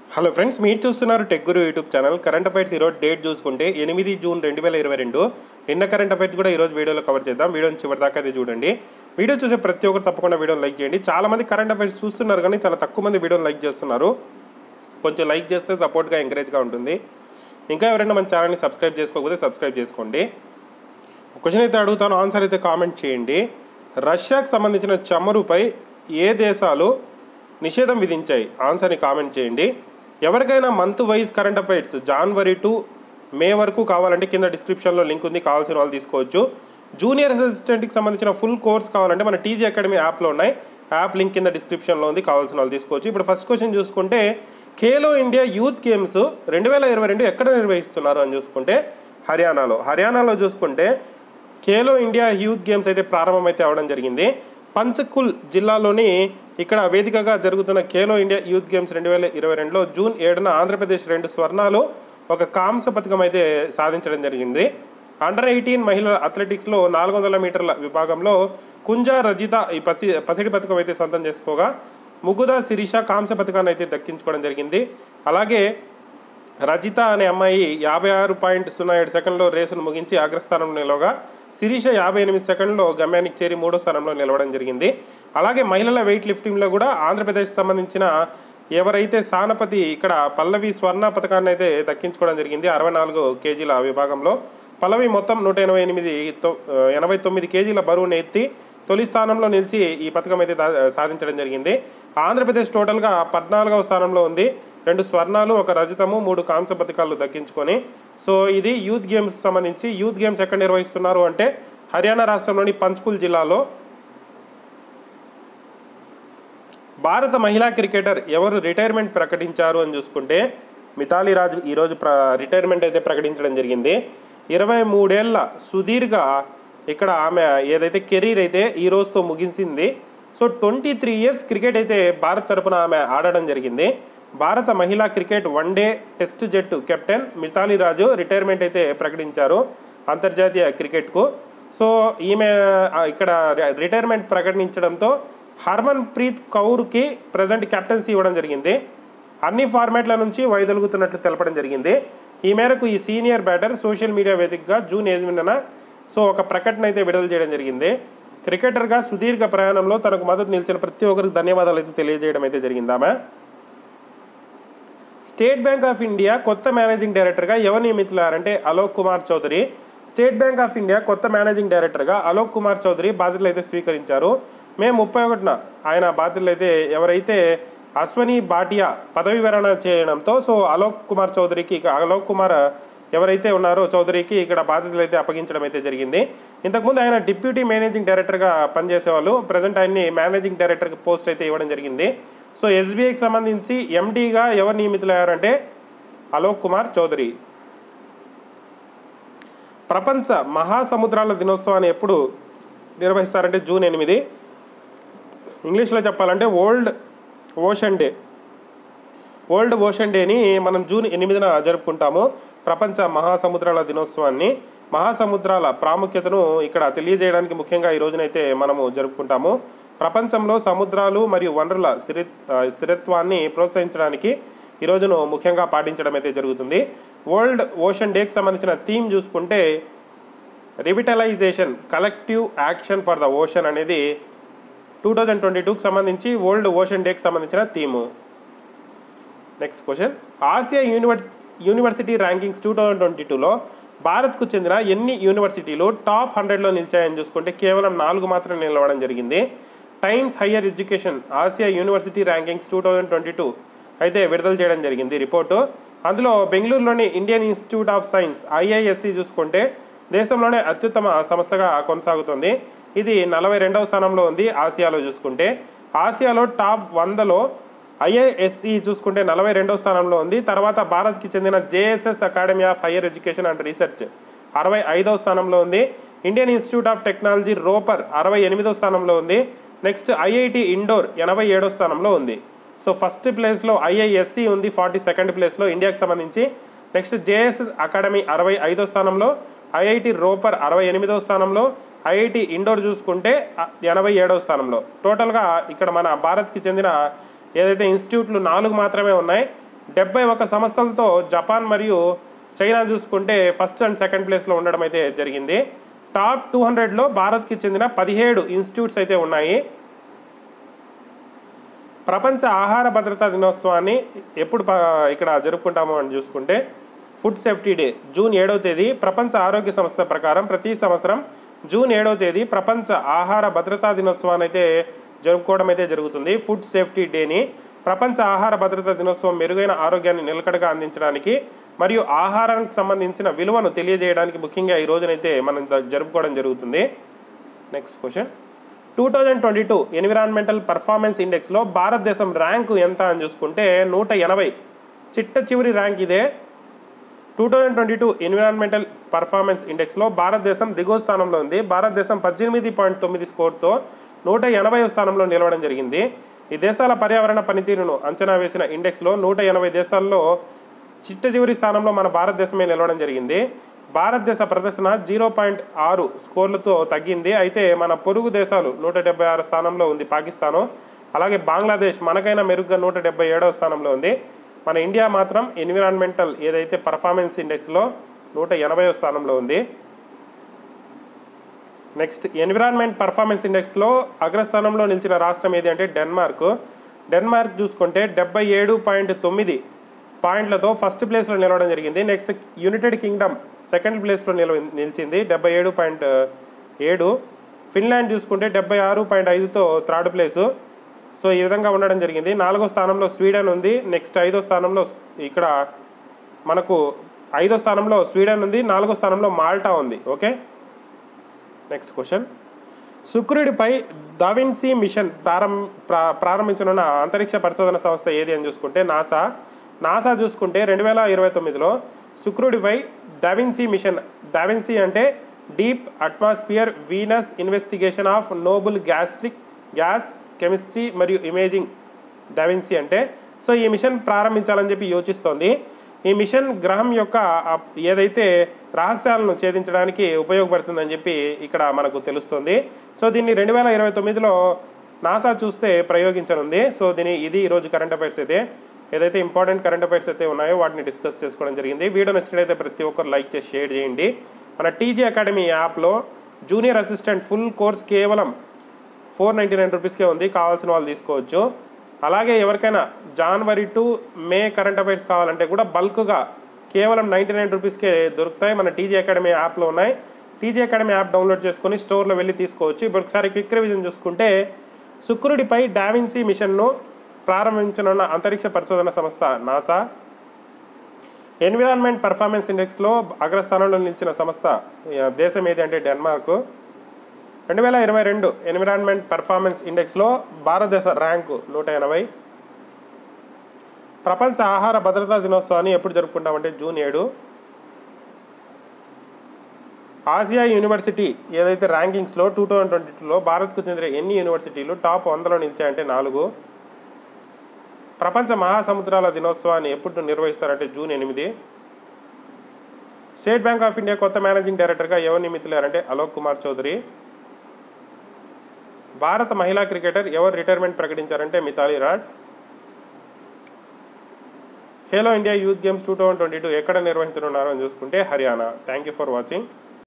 hello friends మీరు చూస్తున్నారు tech Guru YouTube channel current affairs ఈరోజు డేట్ చూసుకుంటే ఎనిమిది జూన్ రెండు వేల ఇరవై రెండు నిన్న కరెంట్ అఫైర్స్ కూడా ఈరోజు వీడియోలో కవర్ చేద్దాం వీడియోని చివరి దాకా అది చూడండి వీడియో చూసే ప్రతి ఒక్కరు తప్పకుండా వీడియోని లైక్ చేయండి చాలా మంది కరెంట్ అఫైర్స్ చూస్తున్నారు కానీ చాలా తక్కువ మంది వీడియోని లైక్ చేస్తున్నారు కొంచెం లైక్ చేస్తే సపోర్ట్గా ఎంకరేజ్గా ఉంటుంది ఇంకా ఎవరైనా మన ఛానల్ని సబ్స్క్రైబ్ చేసుకోకపోతే సబ్స్క్రైబ్ చేసుకోండి క్వశ్చన్ అయితే అడుగుతాను ఆన్సర్ అయితే కామెంట్ చేయండి రష్యాకు సంబంధించిన చమురుపై ఏ దేశాలు నిషేధం విధించాయి ఆన్సర్ని కామెంట్ చేయండి ఎవరికైనా month wise current affairs January to May వరకు కావాలంటే కింద డిస్క్రిప్షన్లో లింక్ ఉంది కావాల్సిన వాళ్ళు తీసుకోవచ్చు జూనియర్ అసిస్టెంట్కి సంబంధించిన ఫుల్ కోర్స్ కావాలంటే మన టీజీ అకాడమీ యాప్లో ఉన్నాయి యాప్ లింక్ కింద డిస్క్రిప్షన్లో ఉంది కావాల్సిన వాళ్ళు తీసుకోవచ్చు ఇప్పుడు ఫస్ట్ క్వశ్చన్ చూసుకుంటే ఖేలో ఇండియా యూత్ గేమ్స్ రెండు వేల ఇరవై రెండు ఎక్కడ నిర్వహిస్తున్నారు అని చూసుకుంటే హర్యానాలో హర్యానాలో చూసుకుంటే ఖేలో ఇండియా యూత్ గేమ్స్ అయితే ప్రారంభమైతే అవడం జరిగింది పంచకుల్ జిల్లాలోని ఇక్కడ వేదికగా జరుగుతున్న ఖేలో ఇండియా యూత్ గేమ్స్ రెండు వేల ఇరవై రెండులో జూన్ ఏడున ఆంధ్రప్రదేశ్ రెండు స్వర్ణాలు ఒక కాంస్య పథకం అయితే సాధించడం జరిగింది అండర్ ఎయిటీన్ మహిళల అథ్లెటిక్స్లో నాలుగు వందల మీటర్ల విభాగంలో కుంజా రజిత ఈ పసి పసిడి పథకం అయితే సొంతం చేసుకోగా ముగ్గుద శిరీష కాంస్య పథకాన్ని అయితే దక్కించుకోవడం జరిగింది అలాగే రజిత అనే అమ్మాయి యాభై ఆరు పాయింట్ సున్నా ఏడు సెకండ్లో రేసును ముగించి అగ్రస్థానంలో నిలవగా శిరీష యాభై ఎనిమిది సెకండ్లో గమ్యానికి చేరి మూడో స్థానంలో నిలవడం జరిగింది అలాగే మహిళల వెయిట్ లిఫ్టింగ్లో కూడా ఆంధ్రప్రదేశ్ సంబంధించిన ఎవరైతే సానపతి ఇక్కడ పల్లవి స్వర్ణ పథకాన్ని అయితే దక్కించుకోవడం జరిగింది అరవై నాలుగు కేజీల విభాగంలో పల్లవి మొత్తం నూట ఎనభై ఎనిమిది తొ- ఎనభై తొమ్మిది కేజీల బరువును ఎత్తి తొలి స్థానంలో నిలిచి ఈ పథకం అయితే దా- సాధించడం జరిగింది ఆంధ్రప్రదేశ్ టోటల్గా పద్నాలుగవ స్థానంలో ఉంది రెండు స్వర్ణాలు ఒక రజతము మూడు కాంస్య పథకాలు దక్కించుకొని సో ఇది యూత్ గేమ్స్ సంబంధించి యూత్ గేమ్స్ ఎక్కడ నిర్వహిస్తున్నారు అంటే హర్యానా రాష్ట్రంలోని పంచ్కుల్ జిల్లాలో భారత మహిళా క్రికెటర్ ఎవరు రిటైర్మెంట్ ప్రకటించారు అని చూసుకుంటే మిథాలీ రాజ్ ఈరోజు ప్ర రిటైర్మెంట్ అయితే ప్రకటించడం జరిగింది ఇరవై మూడేళ్ల సుదీర్ఘ ఇక్కడ ఆమె ఏదైతే కెరీర్ అయితే ఈ రోజుతో ముగిసింది so twenty three years cricket అయితే భారత్ తరపున ఆమె ఆడడం జరిగింది భారత మహిళా క్రికెట్ వన్ డే టెస్ట్ జట్టు కెప్టెన్ మిథాలీ రాజు రిటైర్మెంట్ అయితే ప్రకటించారు అంతర్జాతీయ క్రికెట్కు సో ఈమె ఆ, ఇక్కడ రి- రిటైర్మెంట్ ప్రకటించడంతో హర్మన్ ప్రీత్ కౌర్కి ప్రజెంట్ కెప్టెన్సీ ఇవ్వడం జరిగింది అన్ని ఫార్మాట్ల నుంచి వైదొలుగుతున్నట్లు తెలపడం జరిగింది ఈ మేరకు ఈ సీనియర్ బ్యాటర్ సోషల్ మీడియా వేదికగా జూన్ ఎనిమిదిన సో ఒక ప్రకటన అయితే విడుదల చేయడం జరిగింది క్రికెటర్గా సుదీర్ఘ ప్రయాణంలో తనకు మద్దతు నిలిచిన ప్రతి ఒక్కరికి ధన్యవాదాలు అయితే తెలియజేయడం అయితే జరిగింది ఆమె స్టేట్ బ్యాంక్ ఆఫ్ ఇండియా కొత్త మేనేజింగ్ డైరెక్టర్గా ఎవరు నియమితులారంటే Alok Kumar Chaudhary State Bank of India కొత్త మేనేజింగ్ డైరెక్టర్గా అలోక్ కుమార్ చౌదరి బాధ్యతలు అయితే స్వీకరించారు మే ముప్పై ఒకటిన ఆయన బాధ్యతలు అయితే ఎవరైతే అశ్వని భాటియా పదవి విరమణ చేయడంతో సో అలోక్ కుమార్ చౌదరికి ఇక అలోక్ కుమార్ ఎవరైతే ఉన్నారో చౌదరికి ఇక్కడ బాధ్యతలు అయితే అప్పగించడం అయితే జరిగింది ఇంతకుముందు ఆయన డిప్యూటీ మేనేజింగ్ డైరెక్టర్గా పనిచేసేవాళ్ళు ప్రజెంట్ ఆయన్ని మేనేజింగ్ డైరెక్టర్ పోస్ట్ అయితే ఇవ్వడం జరిగింది సో ఎస్బీఐకి సంబంధించి ఎండీగా ఎవరు నియమితులయ్యారంటే అలోక్ కుమార్ చౌదరి ప్రపంచ మహాసముద్రాల దినోత్సవాన్ని ఎప్పుడు నిర్వహిస్తారంటే జూన్ ఎనిమిది ఇంగ్లీష్లో చెప్పాలంటే World Ocean Day World Ocean డేని మనం జూన్ ఎనిమిదిన జరుపుకుంటాము ప్రపంచ మహాసముద్రాల దినోత్సవాన్ని మహాసముద్రాల ప్రాముఖ్యతను ఇక్కడ తెలియజేయడానికి ముఖ్యంగా ఈ రోజునైతే మనము జరుపుకుంటాము ప్రపంచంలో సముద్రాలు మరియు వనరుల స్థిర ఆ, స్థిరత్వాన్ని ప్రోత్సహించడానికి ఈ రోజును ముఖ్యంగా పాటించడం అయితే జరుగుతుంది వరల్డ్ ఓషన్ డేకి సంబంధించిన థీమ్ చూసుకుంటే revitalisation collective action for the ocean అనేది టూ థౌజండ్ ట్వంటీ టూకి సంబంధించి వరల్డ్ ఓషన్ డేకి సంబంధించిన థీము నెక్స్ట్ క్వశ్చన్ ఆసియా యూనివర్ university rankings two thousand twenty టూలో భారత్కు చెందిన ఎన్ని యూనివర్సిటీలు టాప్ హండ్రెడ్లో నిలిచాయని చూసుకుంటే కేవలం నాలుగు మాత్రమే నిలవడం జరిగింది Times Higher Education Asia University rankings two thousand twenty two అయితే విడుదల చేయడం జరిగింది రిపోర్టు అందులో బెంగళూరులోని Indian Institute of Science IISc చూసుకుంటే దేశంలోనే అత్యుత్తమ సంస్థగా కొనసాగుతుంది ఇది నలభై రెండవ స్థానంలో ఉంది ఆసియాలో చూసుకుంటే ఆసియాలో టాప్ వందలో ఐఐఎస్ఈ చూసుకుంటే నలభై రెండవ స్థానంలో ఉంది తర్వాత భారత్కి చెందిన JSS Academy of Higher Education and Research అరవై ఐదవ స్థానంలో ఉంది Indian Institute of Technology Ropar అరవై ఎనిమిదవ స్థానంలో ఉంది నెక్స్ట్ ఐఐటి ఇండోర్ ఎనభై ఏడో స్థానంలో ఉంది సో ఫస్ట్ ప్లేస్లో ఐఐఎస్సి ఉంది ఫార్టీ సెకండ్ ప్లేస్లో ఇండియాకి సంబంధించి నెక్స్ట్ జేఎస్ఎస్ అకాడమీ అరవై ఐదో స్థానంలో ఐఐటి రోపర్ అరవై ఎనిమిదో స్థానంలో ఐఐటి ఇండోర్ చూసుకుంటే అ, ఎనభై ఏడవ స్థానంలో టోటల్గా ఇక్కడ మన భారత్కి చెందిన ఏదైతే ఇన్స్టిట్యూట్లు నాలుగు మాత్రమే ఉన్నాయి డెబ్బై ఒక సంస్థలతో జపాన్ మరియు చైనా చూసుకుంటే ఫస్ట్ అండ్ సెకండ్ ప్లేస్లో ఉండడం అయితే జరిగింది టాప్ టూ హండ్రెడ్లో భారత్కి చెందిన పదిహేడు ఇన్స్టిట్యూట్స్ అయితే ఉన్నాయి ప్రపంచ ఆహార భద్రతా దినోత్సవాన్ని ఎప్పుడు ప- ఇక్కడ జరుపుకుంటాము అని చూసుకుంటే ఫుడ్ సేఫ్టీ డే జూన్ ఏడవ తేదీ ప్రపంచ ఆరోగ్య సంస్థ ప్రకారం ప్రతి సంవత్సరం జూన్ ఏడవ తేదీ ప్రపంచ ఆహార భద్రతా దినోత్సవాన్ని అయితే జరుపుకోవడం అయితే జరుగుతుంది ఫుడ్ సేఫ్టీ డేని ప్రపంచ ఆహార భద్రతా దినోత్సవం మెరుగైన ఆరోగ్యాన్ని నిలకడగా అందించడానికి మరియు ఆహారానికి సంబంధించిన విలువను తెలియజేయడానికి ముఖ్యంగా ఈ రోజునైతే మనం ద- జరుపుకోవడం జరుగుతుంది next question two thousand twenty two environmental performance ఇండెక్స్లో భారతదేశం ర్యాంకు ఎంత అని చూసుకుంటే నూట ఎనభై చిట్ట చివరి ర్యాంక్ ఇదే two thousand twenty two environmental performance ఇండెక్స్లో భారతదేశం దిగువ స్థానంలో ఉంది భారతదేశం పద్దెనిమిది పాయింట్ తొమ్మిది స్కోర్తో నూట ఎనభై స్థానంలో నిలవడం జరిగింది ఈ దేశాల పర్యావరణ పనితీరును అంచనా వేసిన ఇండెక్స్లో నూట ఎనభై దేశాల్లో చిట్ట చివరి స్థానంలో మన భారతదేశమే నిలవడం జరిగింది భారతదేశ ప్రదర్శన జీరో పాయింట్ ఆరు స్కోర్లతో తగ్గింది అయితే మన పొరుగు దేశాలు నూట డెబ్బై ఆరు స్థానంలో ఉంది పాకిస్తాను అలాగే బంగ్లాదేశ్ మనకైనా మెరుగ్గా నూట డెబ్బై ఏడవ స్థానంలో ఉంది మన ఇండియా మాత్రం ఎన్విరాన్మెంటల్ ఏదైతే పర్ఫార్మెన్స్ ఇండెక్స్లో నూట ఎనభైవ స్థానంలో ఉంది నెక్స్ట్ ఎన్విరాన్మెంట్ పర్ఫార్మెన్స్ ఇండెక్స్లో అగ్రస్థానంలో నిలిచిన రాష్ట్రం ఏది అంటే డెన్మార్క్ డెన్మార్క్ చూసుకుంటే డెబ్బై ఏడు పాయింట్ తొమ్మిది పాయింట్లతో ఫస్ట్ ప్లేస్లో నిలవడం జరిగింది నెక్స్ట్ యునైటెడ్ కింగ్డమ్ సెకండ్ ప్లేస్లో నిలవ నిలిచింది డెబ్బై ఏడు పాయింట్ ఏడు ఫిన్లాండ్ చూసుకుంటే డెబ్బై ఆరు పాయింట్ ఐదుతో థర్డ్ ప్లేసు సో ఈ విధంగా ఉండడం జరిగింది నాలుగో స్థానంలో స్వీడన్ ఉంది నెక్స్ట్ ఐదో స్థానంలో ఇక్కడ మనకు ఐదో స్థానంలో స్వీడన్ ఉంది నాలుగో స్థానంలో మాల్టా ఉంది ఓకే నెక్స్ట్ క్వశ్చన్ శుక్రుడిపై దావిన్సీ మిషన్ ప్రారంభ ప్రా- ప్రారంభించనున్న అంతరిక్ష పరిశోధన సంస్థ ఏది అని చూసుకుంటే నాసా నాసా చూసుకుంటే రెండు వేల ఇరవై తొమ్మిదిలో శుక్రుడిపై డావిన్సీ మిషన్ డావిన్సీ అంటే deep atmosphere Venus investigation of noble gastric gas chemistry మరియు ఇమేజింగ్ డావిన్సీ అంటే సో ఈ మిషన్ ప్రారంభించాలని చెప్పి యోచిస్తోంది ఈ మిషన్ గ్రహం యొక్క ఆ ఏదైతే రహస్యాలను ఛేదించడానికి ఉపయోగపడుతుందని చెప్పి ఇక్కడ మనకు తెలుస్తుంది సో దీన్ని రెండు వేల ఇరవై తొమ్మిదిలో నాసా చూస్తే ప్రయోగించనుంది సో దీని ఇది ఈరోజు కరెంట్ అఫైర్స్ అయితే ఏదైతే ఇంపార్టెంట్ కరెంట్ అఫైర్స్ అయితే ఉన్నాయో వాటిని డిస్కస్ చేసుకోవడం జరిగింది వీడియో నచ్చినట్లయితే ప్రతి ఒక్కరు లైక్ చేసి షేర్ చేయండి మన టీజీ అకాడమీ యాప్లో జూనియర్ అసిస్టెంట్ ఫుల్ కోర్స్ కేవలం ఫోర్ నైంటీ నైన్ రూపీస్కే ఉంది కావాల్సిన వాళ్ళు తీసుకోవచ్చు అలాగే ఎవరికైనా January to May current affairs కావాలంటే కూడా బల్క్గా కేవలం నైంటీ నైన్ రూపీస్కే దొరుకుతాయి మన టీజీ అకాడమీ యాప్లో ఉన్నాయి టీజీ అకాడమీ యాప్ డౌన్లోడ్ చేసుకొని స్టోర్లో వెళ్ళి తీసుకోవచ్చు ఇప్పుడు ఒకసారి క్విక్ రివిజన్ చూసుకుంటే శుక్రుడిపై డావిన్సీ మిషన్ను ప్రారంభించనున్న అంతరిక్ష పరిశోధన సంస్థ నాసా ఎన్విరాన్మెంట్ పర్ఫార్మెన్స్ ఇండెక్స్లో అగ్రస్థానంలో నిలిచిన సంస్థ ఆ, దేశం ఏది అంటే డెన్మార్క్ రెండు వేల ఇరవై రెండు ఎన్విరాన్మెంట్ పర్ఫార్మెన్స్ ఇండెక్స్లో భారతదేశ ర్యాంకు నూట ఎనభై ప్రపంచ ఆహార భద్రతా దినోత్సవాన్ని ఎప్పుడు జరుపుకుంటామంటే జూన్ ఏడు ఆసియా యూనివర్సిటీ ఏదైతే ర్యాంకింగ్స్లో టూ థౌజండ్ ట్వంటీ టూలో భారత్కు చెందిన ఎన్ని యూనివర్సిటీలు టాప్ వందలో నిలిచాయంటే నాలుగు ప్రపంచ మహాసముద్రాల దినోత్సవాన్ని ఎప్పుడు నిర్వహిస్తారంటే జూన్ ఎనిమిది స్టేట్ బ్యాంక్ ఆఫ్ ఇండియా కొత్త మేనేజింగ్ డైరెక్టర్గా ఎవరు నియమితులారంటే అలోక్ కుమార్ చౌదరి భారత మహిళా క్రికెటర్ ఎవరు రిటైర్మెంట్ ప్రకటించారంటే Mithali Raj Khelo India youth games two thousand twenty two ఎక్కడ నిర్వహించనున్నారో అని చూసుకుంటే Haryana thank you for watching